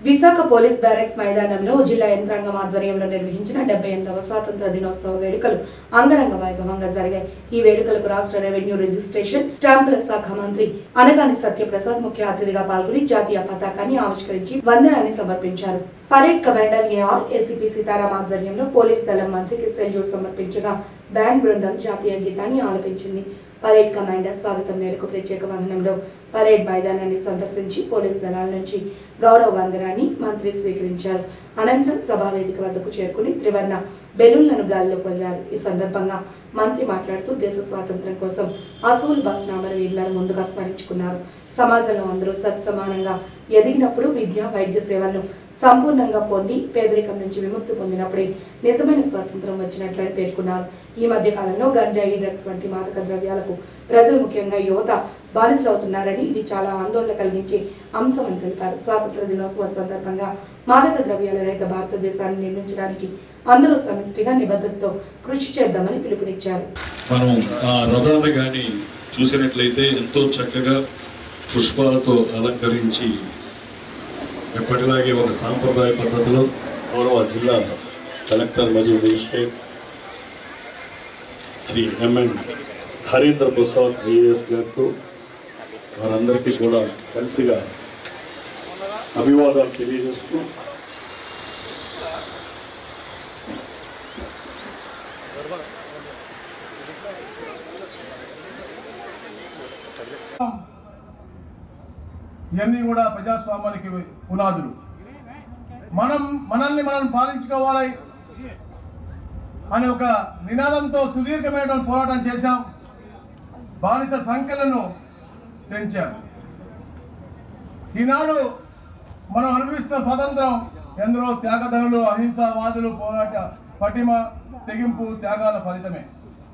Visakha police barracks మైదానంలో జిల్లా యంత్రాంగం ఆధ్వర్యంలో నిర్వహించిన డెబ్బై ఎనిమిదవ స్వాతంత్ర దినోత్సవ వేడుకలు అంగరంగ వైభవంగా జరిగాయి ఈ వేడుకలకు రాష్ట్ర రెవెన్యూ రిజిస్ట్రేషన్ స్టాంపుల శాఖ మంత్రి అనగాని సత్యప్రసాద్ ముఖ్య అతిథిగా పాల్గొని జాతీయ పతాకాన్ని ఆవిష్కరించి వందనాన్ని సమర్పించారు parade commander AR ACP Sitaram ఆధ్వర్యంలో పోలీస్ దళం మంత్రికి సెల్యూట్ సమర్పించగా బ్యాండ్ బృందం జాతీయ గీతాన్ని ఆలపించింది పరేడ్ కమాండర్ స్వాగతం మేరకు ప్రత్యేక వాహనంలో పరేడ్ మైదానాన్ని సందర్శించి పోలీస్ దళాల నుంచి గౌరవ వందనాన్ని మంత్రి స్వీకరించారు అనంతరం సభా వేదిక వద్దకు చేరుకుని త్రివర్ణ బెలూన్లను గాల్లోకి వదిలారు ఈ సందర్భంగా మంత్రి మాట్లాడుతూ దేశ స్వాతంత్ర్యం కోసం అసూలు బాసిన అమరవీరులను ముందుగా స్మరించుకున్నారు సమాజంలో అందరూ సత్సమానంగా ఎదిగినప్పుడు విద్య వైద్య సేవలను సంపూర్ణంగా పొంది పేదరికం నుంచి విముక్తి పొందినప్పుడే నిజమైన స్వాతంత్రం వచ్చినట్లని పేర్కొన్నారు ఈ మధ్య కాలంలో గంజాయి డ్రగ్స్ వంటి మాదక ద్రవ్యాలకు ప్రజలు ముఖ్యంగా యువత బానిసలవుతున్నారని ఇది చాలా ఆందోళన కలిగించే అంశం అని తెలిపారు స్వాతంత్ర దినోత్సవం సందర్భంగా మాదక ద్రవ్యాల రహిత భారతదేశాన్ని నిర్మించడానికి అందరూ సమిష్టిగా నిబద్ధతతో కృషి చేద్దామని పిలుపునిచ్చారు మనం ఆ రథాన్ని కానీ చూసినట్లయితే ఎంతో చక్కగా పుష్పాలతో అలంకరించి ఎప్పటిలాగే ఒక సాంప్రదాయ పద్ధతిలో గౌరవ జిల్లా కలెక్టర్ మరియు magistrate Shri MN Harindra Prasad GS గారు వారందరికీ కూడా కలిసిగా అభివాదాలు తెలియజేస్తూ ఇవన్నీ కూడా ప్రజాస్వామ్యానికి పునాదులు మనం మనల్ని మనం పాలించుకోవాలి అనే ఒక నినాదంతో సుదీర్ఘమైనటువంటి పోరాటం చేశాం బానిస సంఖ్యలను పెంచాం ఈనాడు మనం అనుభవిస్తున్న స్వాతంత్రం ఎందరో త్యాగధనులు అహింసావాదులు పోరాట పటిమ తెగింపు త్యాగాల ఫలితమే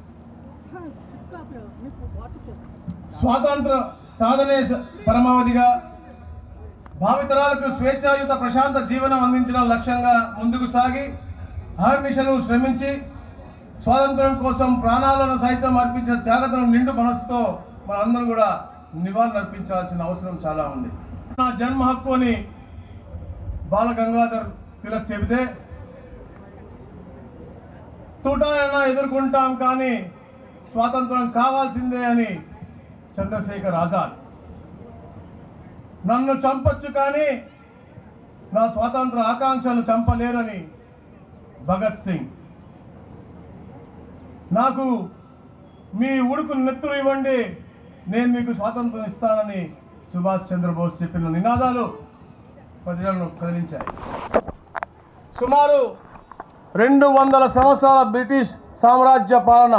స్వాతంత్ర సాధనే స- పరమావధిగా భావితరాలకు స్వేచ్ఛాయుత ప్రశాంత జీవనం అందించడం లక్ష్యంగా ముందుకు సాగి అహర్నిశలు శ్రమించి స్వాతంత్రం కోసం ప్రాణాలను సైతం అర్పించిన త్యాగతను నిండు మనసుతో మనందరం కూడా నివాళులు అర్పించాల్సిన అవసరం చాలా ఉంది నా జన్మ హక్కు అని బాల గంగాధర్ తిలక్ చెబితే తూటానైనా ఎదుర్కొంటాం కానీ స్వాతంత్రం కావాల్సిందే అని చంద్రశేఖర్ ఆజాద్ నన్ను చంపొచ్చు కానీ నా స్వాతంత్ర ఆకాంక్షను చంపలేరని భగత్ సింగ్ నాకు మీ ఉడుకు నెత్తురు ఇవ్వండి నేను మీకు స్వాతంత్రం ఇస్తానని సుభాష్ చంద్రబోస్ చెప్పిన నినాదాలు ప్రజలను కదిలించాయి సుమారు రెండు వందల సంవత్సరాల బ్రిటిష్ సామ్రాజ్య పాలన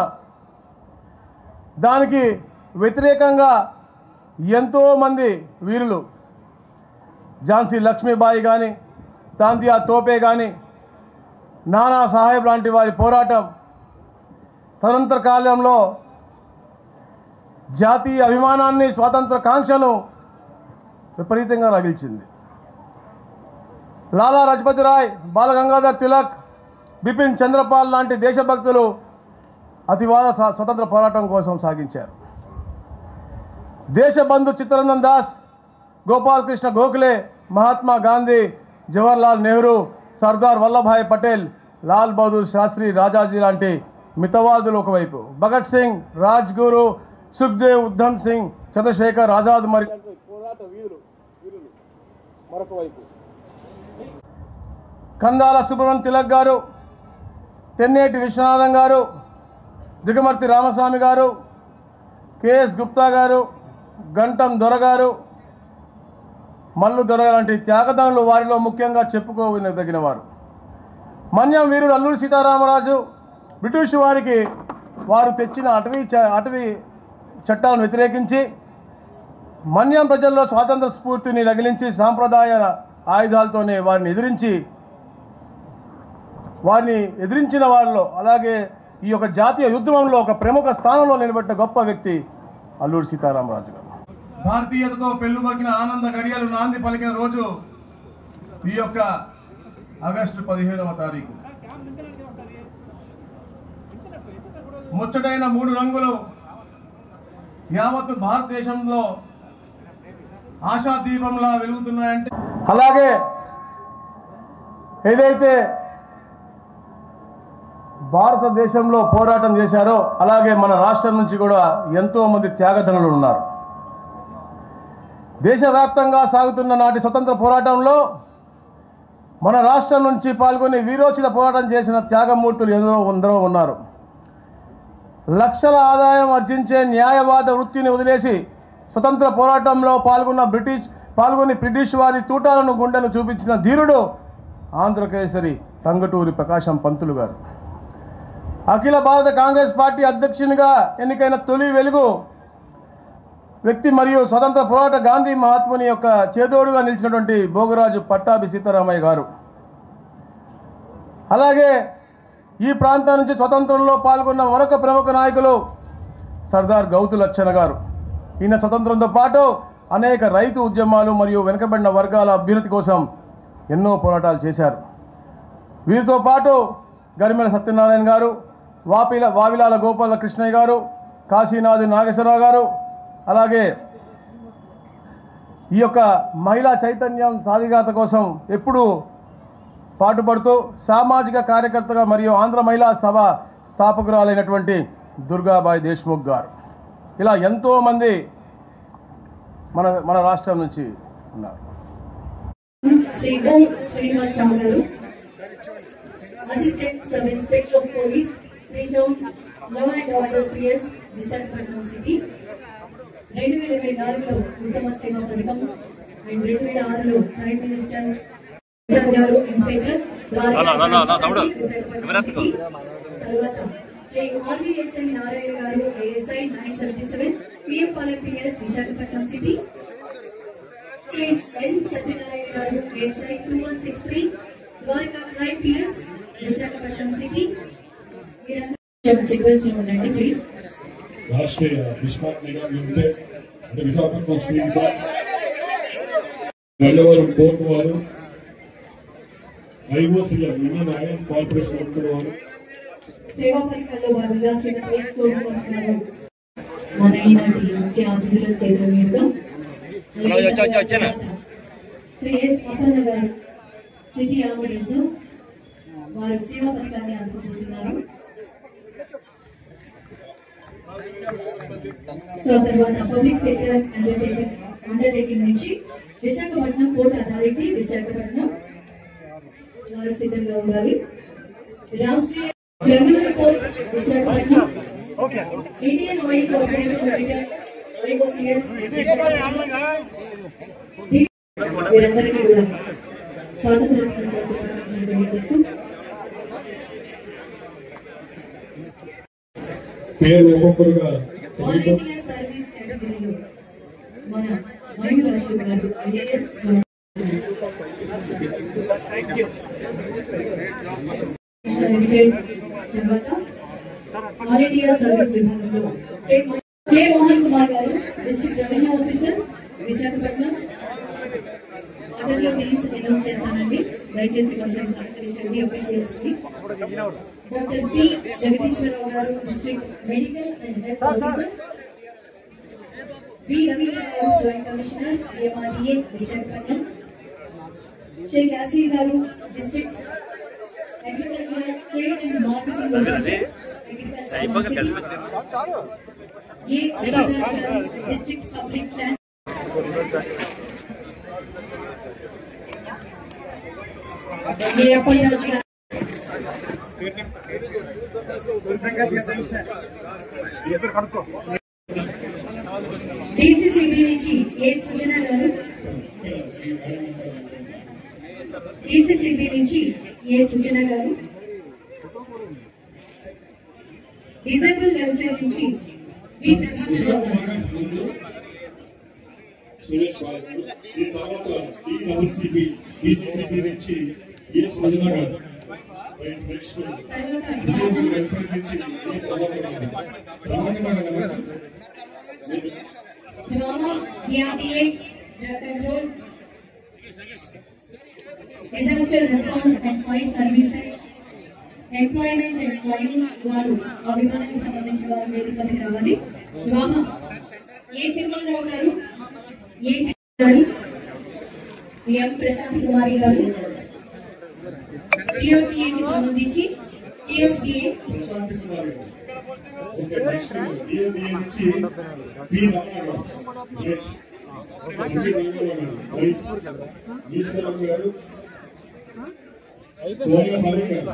దానికి వ్యతిరేకంగా ఎంతోమంది వీరులు ఝాన్సీ లక్ష్మీబాయి కానీ తాంతియా తోపే కానీ నానా సాహెబ్ లాంటి వారి పోరాటం తదనంతర కాలంలో జాతీయ అభిమానాన్ని స్వాతంత్ర కాంక్షను విపరీతంగా రగిల్చింది లాలా లజపతి రాయ్ బాలగంగాధర్ తిలక్ బిపిన్ చంద్రపాల్ లాంటి దేశభక్తులు అతివాద స్వ- స్వతంత్ర పోరాటం కోసం సాగించారు దేశబంధు చిత్తరంజన్ దాస్ గోపాలకృష్ణ గోఖలే మహాత్మా గాంధీ జవహర్లాల్ నెహ్రూ సర్దార్ వల్లభాయ్ పటేల్ లాల్ బహదూర్ శాస్త్రి రాజాజీ లాంటి మితవాదులు ఒకవైపు భగత్ సింగ్ రాజ్ గురు సుఖ్దేవ్ ఉద్ధమ్ సింగ్ చంద్రశేఖర్ ఆజాద్ మరి పోరాట వీరులు వీరులు మరొక వైపు కందాల సుబ్రహ్మణ్యం తిలక్ గారు తెన్నేటి విశ్వనాథం గారు దిగమర్తి రామస్వామి గారు కేఎస్ గుప్తా గారు గంటం దొర గారు మల్లు దొర లాంటి త్యాగదానులు వారిలో ముఖ్యంగా చెప్పుకోదగిన వారు మన్యం వీరుడు అల్లూరి సీతారామరాజు బ్రిటిష్ వారికి వారు తెచ్చిన అటవీ చ- అటవీ చట్టాలను వ్యతిరేకించి మన్యం ప్రజల్లో స్వాతంత్ర స్ఫూర్తిని రగిలించి సాంప్రదాయ ఆయుధాలతోనే వారిని ఎదిరించి వారిని ఎదిరించిన వారిలో అలాగే ఈ యొక్క జాతీయ యుద్ధంలో ఒక ప్రముఖ స్థానంలో నిలబెట్టిన గొప్ప వ్యక్తి అల్లూరి సీతారామరాజు గారు భారతీయతతో పెళ్ళుబకిన ఆనంద గడియలు నాంది పలికిన రోజు ఈ యొక్క ఆగస్టు పదిహేనవ తారీఖు ముచ్చటైన మూడు రంగులు యావత్తు భారతదేశంలో ఆశాదీపంలా వెలుగుతున్నాయంటే అలాగే ఏదైతే భారతదేశంలో పోరాటం చేశారో అలాగే మన రాష్ట్రం నుంచి కూడా ఎంతో మంది త్యాగధనులు ఉన్నారు దేశవ్యాప్తంగా సాగుతున్న నాటి స్వతంత్ర పోరాటంలో మన రాష్ట్రం నుంచి పాల్గొని వీరోచిత పోరాటం చేసిన త్యాగమూర్తులు ఎందరో ఎందరో ఉన్నారు లక్షల ఆదాయం ఆర్జించే న్యాయవాద వృత్తిని వదిలేసి స్వతంత్ర పోరాటంలో పాల్గొన్న బ్రిటిష్ పాల్గొని బ్రిటిష్ వారి తూటాలను గుండెను చూపించిన ధీరుడు ఆంధ్రకేసరి టంగటూరి ప్రకాశం పంతులు గారు అఖిల భారత కాంగ్రెస్ పార్టీ అధ్యక్షునిగా ఎన్నికైన తొలి వెలుగు వ్యక్తి మరియు స్వతంత్ర పోరాట గాంధీ మహాత్ముని యొక్క చేదోడుగా నిలిచినటువంటి భోగరాజు పట్టాభి సీతారామయ్య గారు అలాగే ఈ ప్రాంతం నుంచి స్వతంత్రంలో పాల్గొన్న మరొక ప్రముఖ నాయకులు సర్దార్ గౌతు లచ్చన్న గారు ఈయన స్వతంత్రంతో పాటు అనేక రైతు ఉద్యమాలు మరియు వెనుకబడిన వర్గాల అభ్యున్నతి కోసం ఎన్నో పోరాటాలు చేశారు వీరితో పాటు గరిమెల సత్యనారాయణ గారు వాపిల వావిలాల గోపాల కృష్ణయ్య గారు కాశీనాథ్ నాగేశ్వరరావు గారు అలాగే ఈ యొక్క మహిళా చైతన్యం సాధికారత కోసం ఎప్పుడూ పాటుపడుతూ సామాజిక కార్యకర్తగా మరియు ఆంధ్ర మహిళా సభ స్థాపకురాలైనటువంటి దుర్గాబాయి దేశ్ముఖ్ గారు ఇలా ఎంతోమంది మన మన రాష్ట్రం నుంచి ఉన్నారు శ్రీ ఓ శ్రీనివాసరావు గారు assistant sub inspector of police three town law and order PS Visakhapatnam city రెండు వేల ఇరవై నాలుగులో ఉత్తమ సేవా పథకం అండ్ రెండు వేల ఆరులో ప్రైమ్ మినిస్టర్ గారు ఇన్స్పెక్టర్ విశాఖపట్నం సిటీ తర్వాత శ్రీ ఆర్వీఎస్ఎల్ నారాయణ గారు ASI nine seventy seven PM Palem PS Visakhapatnam city Shri N Satyanarayana గారు ASI two one six three Dwaraka crime PS Visakhapatnam city మీరందరూ సీక్వెన్స్ లో ఉండండి please Rashtriya Bismarck Nigam limited అంటే Visakhapatnam steel plant Gangavaram port వారు IOCM Indian iron corporation limited వారు సేవా ఫలితాల్లో భాగంగా శ్రీమతి ఎస్ కోరుకున్న గారు మన ఈనాటి ముఖ్య అతిథులు చేసే మీదుగా శ్రీ ఎస్ అపన్న గారు సిటీ ఆంబులెన్స్ వారు సేవా పథకాన్ని అందుకుంటున్నారు సో తర్వాత పబ్లిక్ సెక్టర్ అండర్టేకింగ్ అండర్టేకింగ్ నుంచి విశాఖపట్నం పోర్ట్ అథారిటీ విశాఖపట్నం వారు సిద్ధంగా ఉండాలి Rashtriya Bengaluru port Visakhapatnam Indian oil corporation limited IOCS వీరందరికీ కూడా స్వాగత తెలియజేస్తూ పేరు ఒక్కొక్కరుగా ఆల్ ఇండియా సర్వీస్ కేటగిరీలో మన మయూర్ అశోక్ గారు ఐఏఎస్ లిమిటెడ్ తర్వాత ఆల్ ఇండియా సర్వీస్ విభాగంలో కే మో- కే మోహన్ కుమార్ గారు డిస్ట్రిక్ట్ రెవెన్యూ ఆఫీసర్ విశాఖపట్నం ఆర్డర్లో నేమ్స్ అనౌన్స్ చేస్తానండి దయచేసి కొంచెం సహకరించండి officials please doctor P Jagadeeswararao గారు district medical and health officer V Ravindra గారు joint commissioner AMRDA Visakhapatnam Sheikh Yasir గారు district agriculture trade and marketing officer agriculture A Abhiraj గారు district public trans A Appalaraju గారు డిసిసిబి నుంచి ఏ సృజన గారు డిసిసిబి నుంచి ఏ సృజన గారు డిజేబుల్ వెల్ఫేర్ నుంచి వి ప్రభాకర్ రావు గారు. ముందు సురేష్ బాబు ఈ తర్వాత ఈ డబ్ల్యూసీబీ బీసీసీబీ నుంచి ఎస్ మజునా గారు రైట్ నెక్స్ట్ తర్వాత డిజేబుల్ వెల్ఫేర్ నుంచి ఎస్ ప్రభాకర్ గారు ప్రభాకర్ గారు drama DRDA drug control disaster response and fire services employment and training వారు ఆ విభాగానికి సంబంధించిన వారు వేదిక మీదకి రావాలి డ్రామా ఏ తిరుమలరావు గారు ఏ తిరుమల గారు ఎం ప్రశాంత్ కుమారి గారు టిఓపిఏకి సంబంధించి టిఎఫ్డిఏ ప్రశాంత్ కుమార్ గారు ఓకే నెక్స్ట్ డిఎంఏ నుంచి పి రమణ గారు రైట్ ఎంపీ రాఘవ గారు రైట్ ఈశ్వరం గారు కోయ మలి గారు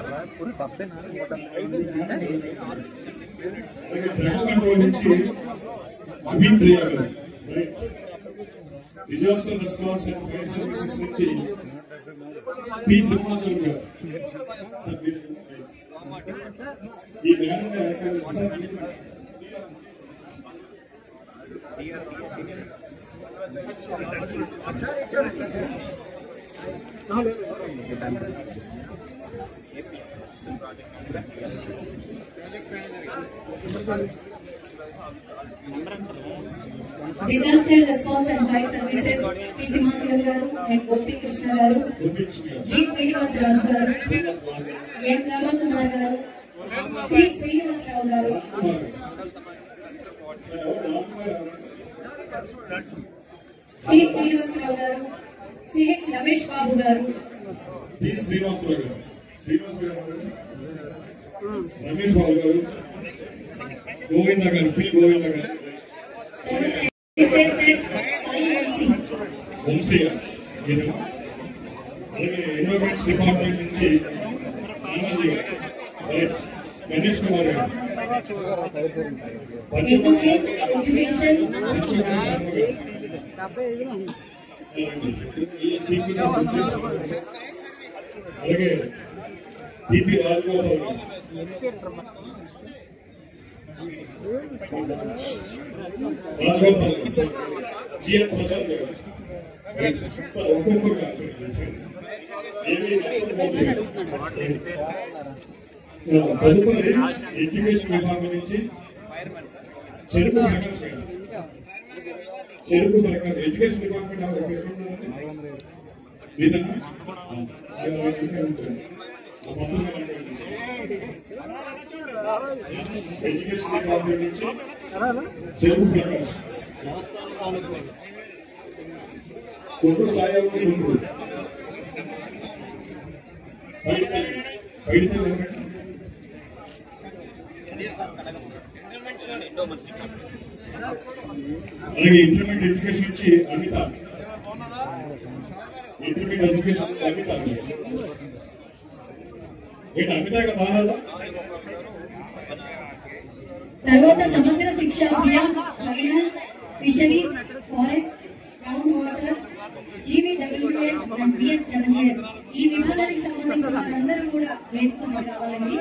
అలాగే డ్రగ్ కంట్రోల్ నుంచి అభిప్రియ గారు right disaster response and fire services నుంచి పి శ్రీనివాసరావు గారు సార్ మీరు ఈ మేడం గారు ఎక్కడ వస్తారు? Disaster response and fire services P Simhachalam గారు అండ్ గోపి కృష్ణ గారు గోపికృష్ణ గారు జి శ్రీనివాసరాజు గారు ఎం రమణ్ కుమార్ గారు పి శ్రీనివాసరావు గారు కుమార్ గారు. సార్ ఎవరు? రామ్ కుమార్ గారు. పి శ్రీనివాసరావు గారు సిహెచ్ రమేష్ బాబు గారు పి శ్రీనివాసరావు గారు శ్రీనివాస గారు ఎవరు? రమేష్ బాబు గారు గోవింద గారు పి గోవింద గారు తర్వాత ఎస్ఎస్ఎస్ ఐఎన్సి వంశీ గారు ఈయన. అలాగే ఎన్విరాన్మెంట్స్ డిపార్ట్మెంట్ నుంచి ఆనంద్ గారు రైట్. గణేష్ కుమార్ గారు పశ్చిమ ఎడ్యుకేట్ ఎడ్యుకేషన్ పశ్చిమ శర్మ గారు ఈ సీక్వెన్స్ నుంచి అలాగే టిపి రాజగోపాల్ గారు రాజగోపాల్ గారు జిఎన్ ప్రసాద్ గారు సార్ ఒక్కొక్కరుగా ఏవి నరసింహమూర్తి గారు తదుపరి ఎడ్యుకేషన్ విభాగం నుంచి చెరుకు ప్రకాష్ గారు చెరుకు ప్రకాష్ ఎడ్యుకేషన్ డిపార్ట్మెంట్ ఎవరు ఎక్కడ ఉన్నారండి మీరేనా ఆ, ఆ, ఇక్కడ ఉంచండి. ఆ మొత్తం మీద ఇక్కడ ఉంచండి. ఎడ్యుకేషన్ డిపార్ట్మెంట్ నుంచి చెరుకు ప్రకాష్ కొట్టు సాయం గుంటూరు బయట బయట అలాగే ఇంటర్మీడియట్ ఎడ్యుకేషన్ నుంచి అమిత ఇంటర్మీడియట్ ఎడ్యుకేషన్ నుంచి అమిత ఏంటి అమిత గారు రావాలా తర్వాత Samagra Shiksha Abhiyan finance fisheries forest ground water GVWS and BSWS ఈ విభాగానికి సంబంధించిన వారందరూ కూడా వేదిక మీద రావాలండి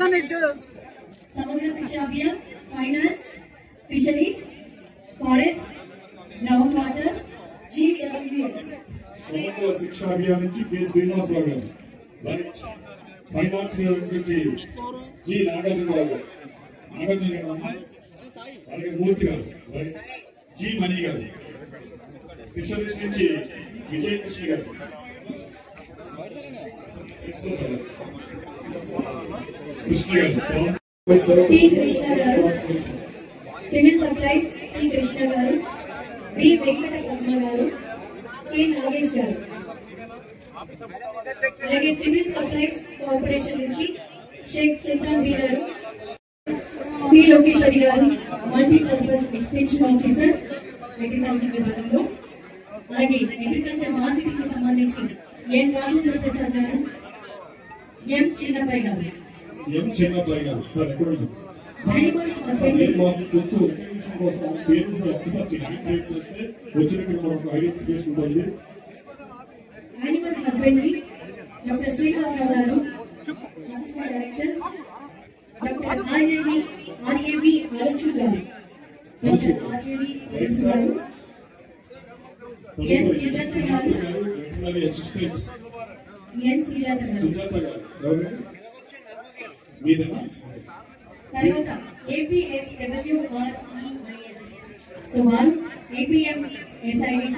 Samagra Shiksha Abhiyan finance fisheries forest ground water GVWS Samagra Shiksha Abhiyan నుంచి కె శ్రీనివాసరావు గారు రైట్ ఫైనాన్స్ నుంచి జి నాగార్జున గారు నాగార్జున గారు అలాగే మూర్తి గారు రైట్ జి మణి గారు ఫిషరీస్ నుంచి విజయ కృష్ణ గారు కృష్ణ గారు టి కృష్ణ గారు సివిల్ సప్లైస్ టి కృష్ణ గారు బి వెంకట పద్మ గారు కె నాగేష్ గారు అలాగే సివిల్ సప్లైస్ కార్పొరేషన్ నుంచి షేక్ సుల్తాన్ బి గారు పి లోకేశ్వరి గారు మల్టీపర్పస్ ఎక్స్టెన్షన్ ఆఫీసర్ అగ్రికల్చర్ విభాగంలో అలాగే అగ్రికల్చర్ మార్కెటింగ్ కి సంబంధించి ఎన్ రాజేంద్ర ప్రసాద్ గారు ఎం చిన్నపై గారు ఎం చిన్నబ్బాయి గారు సార్ ఎక్కడ ఉన్నారు యానిమల్ సార్ హస్బెండరీ మీరు మాకు కొంచెం ఇన్ఫర్మేషన్ కోసం పేరు ఒకసారి చేయండి టైప్ చేస్తే వచ్చినట్టు మనకు ఐడెంటిఫికేషన్ ఉంటుంది యానిమల్ హస్బెండరీ డాక్టర్ శ్రీనివాసరావు గారు assistant director doctor RAV RAV Arasu గారు డాక్టర్ ఆర్ఏవి అరసు గారు ఎన్ సుజాత గారు వెటనరీ అసిస్టెంట్ ఎన్ సుజాత గారు సుజాత గారు ఎవరు మీరేనా తర్వాత ఏపీఎస్ డబ్ల్యూఆర్ఈఐఎస్ సో వారు ఏపీఎం ఎస్ఐడి